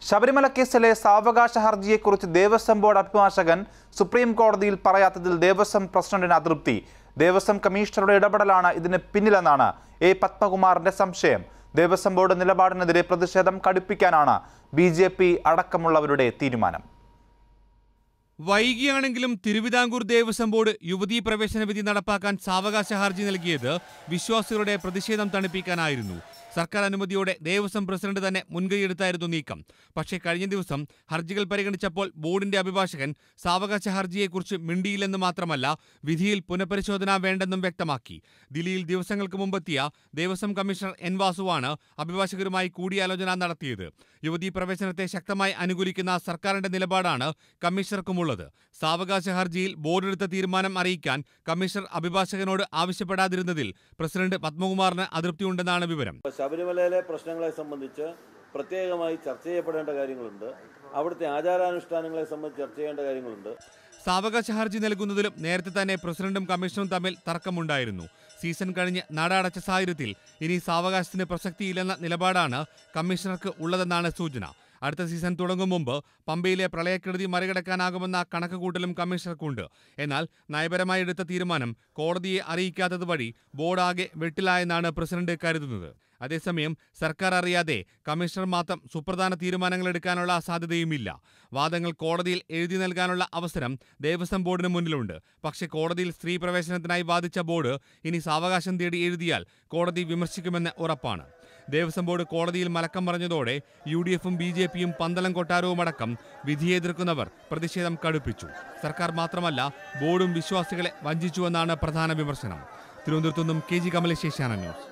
ശബരിമല കേസിലെ സാവകാശ ഹർജിയെക്കുറിച്ച് ദേവസ്വം ബോർഡ് അഭിഭാഷകൻ സുപ്രീം കോടതിയിൽ പറയാത്തതിൽ ദേവസ്വം പ്രസിഡന്റിന് അതൃപ്തി ദേവസ്വം കമ്മീഷണറുടെ ഇടപെടലാണ് ഇതിന് പിന്നിലെന്നാണ് എ പത്മകുമാറിന്റെ സംശയം ദേവസ്വം ബോർഡ് നിലപാടിനെതിരെ പ്രതിഷേധം കടുപ്പിക്കാനാണ് ബി ജെ പി അടക്കമുള്ളവരുടെ തീരുമാനം വൈകിയാണെങ്കിലും തിരുവിതാംകൂർ ദേവസ്വം ബോർഡ് യുവതീ പ്രവേശന വിധി നടപ്പാക്കാൻ സാവകാശ ഹർജി നൽകിയത് വിശ്വാസികളുടെ പ്രതിഷേധം തണുപ്പിക്കാനായിരുന്നു സർക്കാർ അനുമതിയോടെ ദേവസ്വം പ്രസിഡന്റ് തന്നെ മുൻകൈയെടുത്തായിരുന്നു നീക്കം പക്ഷേ കഴിഞ്ഞ ദിവസം ഹർജികൾ പരിഗണിച്ചപ്പോൾ ബോർഡിന്റെ അഭിഭാഷകൻ സാവകാശ ഹർജിയെക്കുറിച്ച് മിണ്ടിയില്ലെന്ന് മാത്രമല്ല വിധിയിൽ പുനഃപരിശോധന വേണ്ടെന്നും വ്യക്തമാക്കി ദില്ലിയിൽ ദിവസങ്ങൾക്ക് മുമ്പെത്തിയ ദേവസ്വം കമ്മീഷണർ എൻ വാസുവാണ് അഭിഭാഷകരുമായി കൂടിയാലോചന നടത്തിയത് യുവതീ പ്രവേശനത്തെ ശക്തമായി അനുകൂലിക്കുന്ന സർക്കാരിന്റെ നിലപാടാണ് കമ്മീഷണർക്കുമുള്ളത് സാവകാശ ഹർജിയിൽ ബോർഡ് എടുത്ത തീരുമാനം അറിയിക്കാൻ കമ്മീഷണർ അഭിഭാഷകനോട് ആവശ്യപ്പെടാതിരുന്നതിൽ പ്രസിഡന്റ് പത്മകുമാറിന് അതൃപ്തിയുണ്ടെന്നാണ് വിവരം ശബരിമലയിലെ പ്രശ്നങ്ങളെ സംബന്ധിച്ച് പ്രത്യേകമായി ചർച്ച ചെയ്യപ്പെടേണ്ട കാര്യങ്ങളുണ്ട് അവിടുത്തെ ആചാരാനുഷ്ഠാനങ്ങളെ സംബന്ധിച്ച് ചർച്ച ചെയ്യേണ്ട കാര്യങ്ങളുണ്ട് സാവകാശ ഹർജി നൽകുന്നതിലും നേരത്തെ തന്നെ പ്രസിഡന്റും കമ്മീഷണറും തമ്മിൽ തർക്കമുണ്ടായിരുന്നു സീസൺ കഴിഞ്ഞ് നട അടച്ച സാഹചര്യത്തിൽ ഇനി സാവകാശത്തിന് പ്രസക്തിയില്ലെന്ന നിലപാടാണ് കമ്മീഷണർക്ക് ഉള്ളതെന്നാണ് സൂചന അടുത്ത സീസൺ തുടങ്ങും മുമ്പ് പമ്പയിലെ പ്രളയക്കെടുതി മറികടക്കാനാകുമെന്ന കണക്കുകൂട്ടലും കമ്മീഷണർക്കുണ്ട് എന്നാൽ നയപരമായി എടുത്ത തീരുമാനം കോടതിയെ അറിയിക്കാത്തത് വഴി ബോർഡ് ആകെ വെട്ടിലായെന്നാണ് പ്രസിഡന്റ് കരുതുന്നത് അതേസമയം സർക്കാർ അറിയാതെ കമ്മീഷണർ മാത്രം സുപ്രധാന തീരുമാനങ്ങൾ എടുക്കാനുള്ള സാധ്യതയുമില്ല വാദങ്ങൾ കോടതിയിൽ എഴുതി നൽകാനുള്ള അവസരം ദേവസ്വം ബോർഡിന് മുന്നിലുണ്ട് പക്ഷേ കോടതിയിൽ സ്ത്രീ പ്രവേശനത്തിനായി വാദിച്ച ബോർഡ് ഇനി സാവകാശം തേടി എഴുതിയാൽ കോടതി വിമർശിക്കുമെന്ന് ഉറപ്പാണ് ദേവസ്വം ബോർഡ് കോടതിയിൽ മലക്കം പറഞ്ഞതോടെ യു ഡി എഫും ബി ജെ പിയും പന്തളം കൊട്ടാരവുമടക്കം വിധിയെ എതിർക്കുന്നവർ പ്രതിഷേധം കടുപ്പിച്ചു സർക്കാർ മാത്രമല്ല ബോർഡും വിശ്വാസികളെ വഞ്ചിച്ചുവെന്നാണ് പ്രധാന വിമർശനം തിരുവനന്തപുരത്തു നിന്നും K G Kamalesh Asianet news